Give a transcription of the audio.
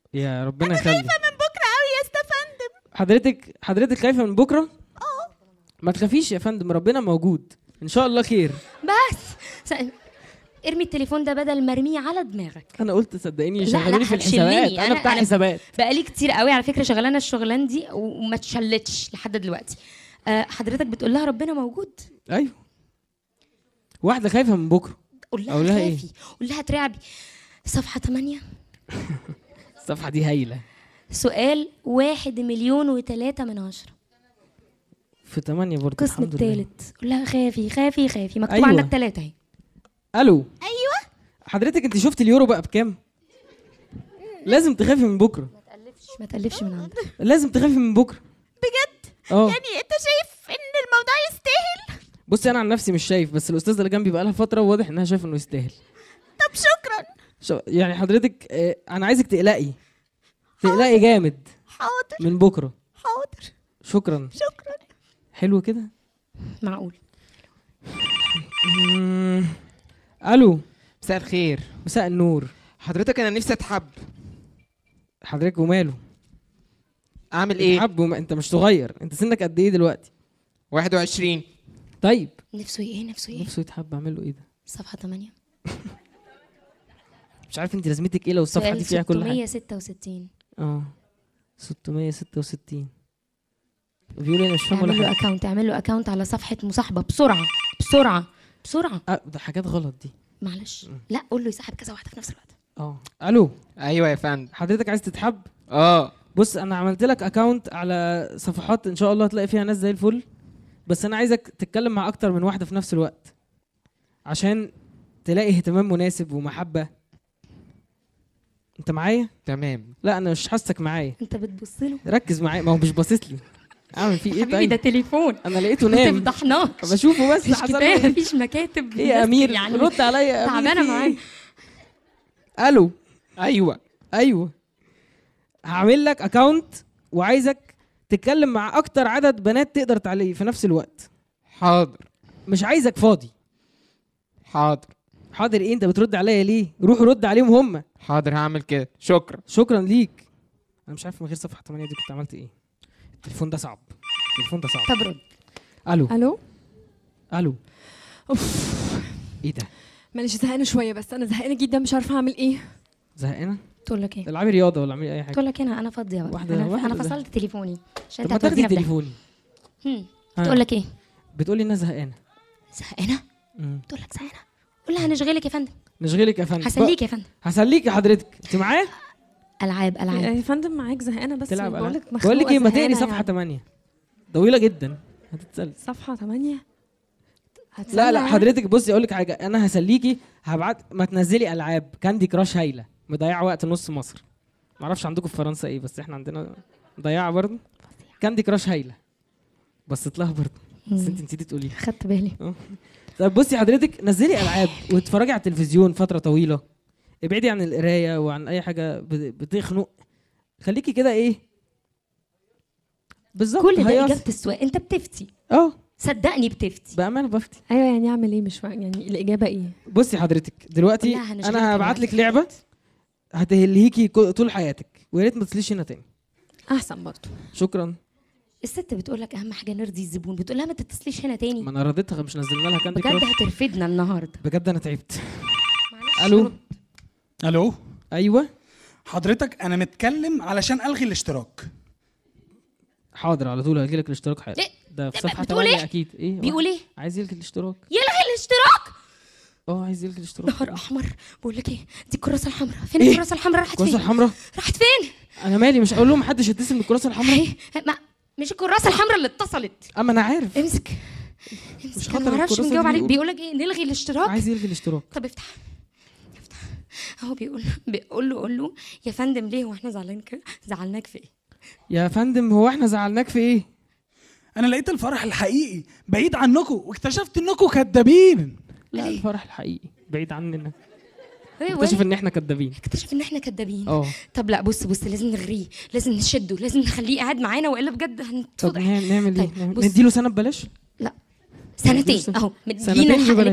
يا ربنا يخلي من بكره قوي يا استفندم حضرتك حضرتك خايفه من بكره اه ما تخافيش يا فندم ربنا موجود ان شاء الله خير بس س... ارمي التليفون ده بدل ما ارميه على دماغك انا قلت صدقيني لا، شغلوني لا، في هتشلني. الحسابات انا أنا- بتاع أنا- حسابات بقالي كتير قوي على فكره شغلانه الشغلان دي و- وما اتشلتش لحد دلوقتي أه حضرتك بتقول لها ربنا موجود ايوه واحده خايفه من بكره قول لها أقول لها إيه؟ خافي قول لها ترعبي صفحه 8 الصفحه دي هايله سؤال واحد مليون وتلاتة من عشرة في 8 برضه القسم الحمد لله الثالث قول لها خافي خافي خافي مكتوب أيوة. عندك ثلاثة اهي الو ايوه حضرتك انت شفت اليورو بقى بكام لازم تخافي من بكره ما تقلفش من عندك لازم تخافي من بكره بجد اه يعني انت شايف ان الموضوع يستاهل بصي انا عن نفسي مش شايف بس الاستاذه اللي جنبي بقى لها فتره وواضح انها شايفه انه يستاهل طب شكرا شو يعني حضرتك آه، انا عايزك تقلقي تقلقي جامد حاضر من بكره حاضر شكرا شكرا حلو كده معقول مم. الو مساء الخير مساء النور حضرتك انا نفسي اتحب حضرتك وماله اعمل ايه حب وما انت مش صغير انت سنك قد ايه دلوقتي 21 طيب نفسه ايه نفسه ايه نفسه يتحب اعمل له ايه ده صفحة 8 مش عارف انت لازمتك ايه لو الصفحه سؤال دي فيها كل حاجه 666 اه 666 بيقول انا مش فاهم ولا اعمل له حاجه اكونت اعمل له اكونت على صفحة مصاحبة بسرعة بسرعة بسرعة آه ده حاجات غلط دي معلش لا قول له يسحب كذا واحدة في نفس الوقت اه الو ايوه يا فندم حضرتك عايز تتحب اه بص انا عملت لك اكونت على صفحات ان شاء الله هتلاقي فيها ناس زي الفل بس انا عايزك تتكلم مع اكتر من واحده في نفس الوقت عشان تلاقي اهتمام مناسب ومحبه انت معايا تمام لا انا مش حاسك معايا انت بتبص له ركز معايا ما هو مش باصص لي اعمل فيه ايه حبيبي ده طيب تليفون انا لقيته ما نام تفضحناش بشوفه بس مش حصل له كفايه ايه مفيش مكاتب ايه يا بس امير يعني رد عليا يا امير تعبانه في معاك إيه؟ الو ايوه ايوه هعمل لك اكونت وعايزك تتكلم مع اكتر عدد بنات تقدر تعليه في نفس الوقت حاضر مش عايزك فاضي حاضر حاضر ايه انت بترد عليا ليه روح رد عليهم هم حاضر هعمل كده شكرا شكرا ليك انا مش عارف من غير صفحه 8 دي كنت عملت ايه التليفون ده صعب التليفون ده صعب طب رد الو الو الو اوف ايه ده معلش زهقانه شويه بس انا زهقانه جدا مش عارفه اعمل ايه زهقانه تقول لك ايه العبي رياضه ولا اعملي اي حاجه تقول لك انا انا فاضيه بقى واحدة- انا واحدة انا ده. فصلت تليفوني عشان طب انت ما تاخدي هتودينا في ده تليفوني هم. ها. تقول لك ايه بتقولي انها زهقانه زهقانه مم. تقول لك زهقانه قول لها هنشغلك يا فندم نشغلك يا فندم هسليك يا فندم هسليك يا حضرتك انت معايا العاب العاب يا فندم معاك زهقانه بس تلعب بقول ألعاب؟ لك بقول لك ايه ما تقري زهقانة صفحه يعني. 8 طويله جدا هتتسلي صفحه 8 لا لا حضرتك بصي اقول لك حاجه انا هسليكي هبعت ما تنزلي العاب كاندي كراش هايله مضيعه وقت نص مصر معرفش عندكم في فرنسا ايه بس احنا عندنا مضيعه برضه كاندي كراش هايله بصيت لها برضه بس انت نسيتي تقولي خدت بالي طب بصي حضرتك نزلي العاب واتفرجي على التلفزيون فتره طويله ابعدي عن القرايه وعن اي حاجه بت- بتخنق خليكي كده ايه بالظبط كل ده هيص. اجابه السؤال انت بتفتي اه صدقني بفتي بامانه بفتي ايوه يعني اعمل ايه مش فاهم يعني الاجابه ايه بصي حضرتك دلوقتي قولها هنشغلك انا هبعت لك دلوقتي. لعبه هتهلهيكي كو- طول حياتك ويا ريت ما تسليش هنا تاني احسن برضه شكرا الست بتقول لك اهم حاجه نرضي الزبون بتقول لها ما تتصليش هنا تاني ما انا رضيتها مش نزلنا لها كاندي بجد كراش هترفدنا النهارده بجد انا تعبت معلش الو رد. الو ايوه حضرتك انا متكلم علشان الغي الاشتراك حاضر على طول هجيلك الاشتراك حالا إيه؟ ده في ده صفحه بتقول 8 إيه؟ اكيد ايه بيقول ايه عايز يلغي الاشتراك يلغي الاشتراك اه عايز يلغي الاشتراك نهار احمر بقول لك ايه دي الكراسه الحمراء فين إيه؟ الكراسه الحمراء راحت الكراسه فين الحمراء راحت فين انا مالي مش اقول لهم محدش يتصل بالكراسه الحمراء ايه ما مش الكراسه الحمراء اللي اتصلت اما انا عارف امسك مش امسك خاطر انا ما اعرفش الكراسة مجاوب دي عليك بيقول- بيقول لك ايه نلغي الاشتراك عايز يلغي الاشتراك طب افتح افتح هو بيقول بيقول له قول له يا فندم ليه هو احنا زعلانين كده زعلناك في ايه يا فندم هو احنا زعلناك في ايه انا لقيت الفرح الحقيقي بعيد عنكم واكتشفت انكم كدابين لا الفرح الحقيقي بعيد عننا ايه اكتشف وين؟ ان احنا كدابين اكتشف ان احنا كدابين اه طب لا بص بص لازم نغريه لازم نشده لازم نخليه قاعد معانا والا بجد طب هنتفضح نعمل نعمل ايه طيب، نعمل- بص. نديله سنه ببلاش سنتين بص- اهو سنتين مدينا الحق ببلاش.